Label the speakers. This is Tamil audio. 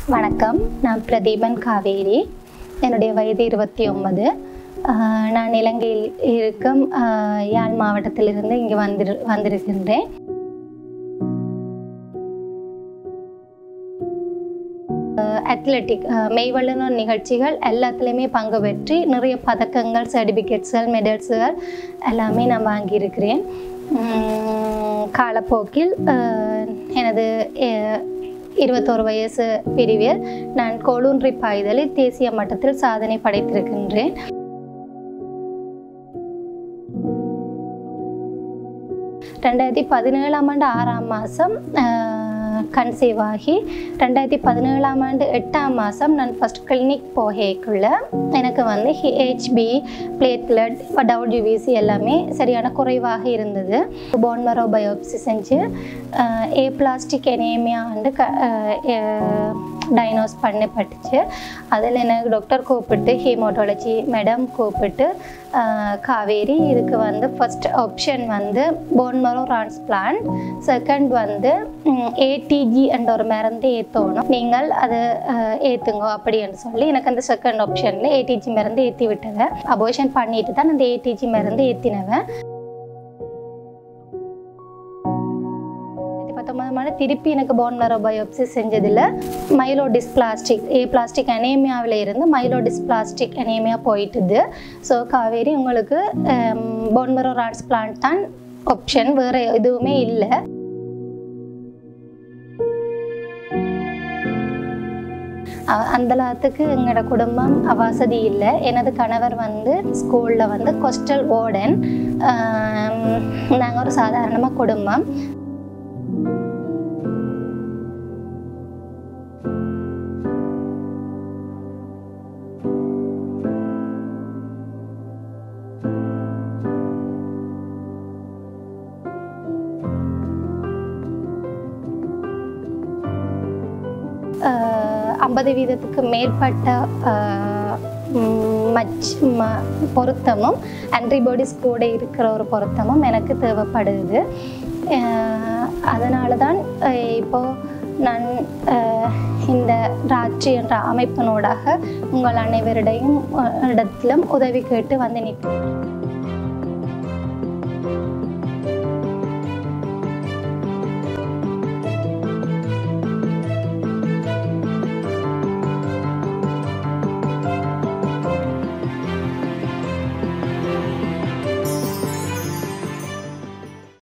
Speaker 1: வணக்கம் நான் பிரதீபன் காவேரி என்னுடைய வயது இருபத்தி ஒன்பது நான் இலங்கையில் இருக்கும் ஆஹ், யாழ் மாவட்டத்திலிருந்து இங்கே வந்திரு வந்திருக்கின்றேன் அத்லெட்டிக் மெய்வல்லுநர் நிகழ்ச்சிகள் எல்லாத்துலேயுமே பங்கு பெற்று நிறைய பதக்கங்கள் சர்டிஃபிகேட்ஸ்கள் மெடல்ஸுகள் எல்லாமே நான் வாங்கியிருக்கிறேன் உம், காலப்போக்கில் ஆஹ், எனது அஹ், இருபத்தோரு வயசு பிரிவில் நான் கோலூன்றி பாய்தலில் தேசிய மட்டத்தில் சாதனை படைத்திருக்கின்றேன் ரெண்டாயிரத்தி பதினேழாம் ஆண்டு ஆறாம் மாதம் கன்சீவ் ஆகி ரெண்டாயிரத்தி பதினேழாம் ஆண்டு எட்டாம் மாதம் நான் ஃபஸ்ட் கிளினிக் போகக்குள்ள எனக்கு வந்து ஹெச்பி பிளேட்லெட் டபிள்யூபிசி எல்லாமே சரியான குறைவாக இருந்தது போன்மரோ பயோப்சி செஞ்சு ஏ பிளாஸ்டிக் எனேமியா வந்து க டயக்னோஸ் பண்ணப்பட்டுச்சு அதில் எனக்கு டாக்டர் கூப்பிட்டு ஹீமோட்டாலஜி மேடம் கூப்பிட்டு ஆஹ், காவேரி இதுக்கு வந்து ஃபர்ஸ்ட் ஆப்ஷன் வந்து போன்மரோ டிரான்ஸ்பிளான்ட் செகண்ட் வந்து ஏடிஜி என்ற ஒரு மருந்து ஏற்றணும் நீங்கள் அது ஏற்றுங்க அப்படின்னு சொல்லி எனக்கு அந்த செகண்ட் ஆப்ஷனில் ஏடிஜி மருந்து ஏற்றி விட்டவ அபோஷன் பண்ணிட்டு தான் அந்த ஏடிஜி மருந்து ஏற்றினவன் பத்தொன்பதாம் ஆண்டு திருப்பி எனக்கு போன் மேரோ பயோப்சி செஞ்சதில் மைலோடிஸ் பிளாஸ்டிக் ஏ பிளாஸ்டிக் அனேமியாவில் இருந்து மைலோடிஸ் பிளாஸ்டிக் அனேமியா போயிட்டுது ஸோ காவேரி உங்களுக்கு போன் மேரோ டிரான்ஸ்பிளான்ட் தான் ஆப்ஷன் வேறு எதுவுமே இல்லை அந்தளத்துக்கு எங்களோட குடும்பம் வசதி இல்லை எனது கணவர் வந்து ஸ்கூலில் வந்து கொஸ்டல் வார்டன் நாங்கள் ஒரு சாதாரணமாக குடும்பம் ஐம்பது வீதத்துக்கு மேற்பட்ட ஆஹ், ம், மச் ம- பொருத்தமும் ஆன்டிபாடிஸ் கூட இருக்கிற ஒரு பொருத்தமும் எனக்கு தேவைப்படுது அதனால தான் ஆஹ், இப்போ நான் ஆஹ், இந்த ராட்சி என்ற அமைப்பினூடாக உங்கள் அனைவருடையும் ஆஹ், இடத்திலும் உதவி கேட்டு வந்து நிற்கிறேன்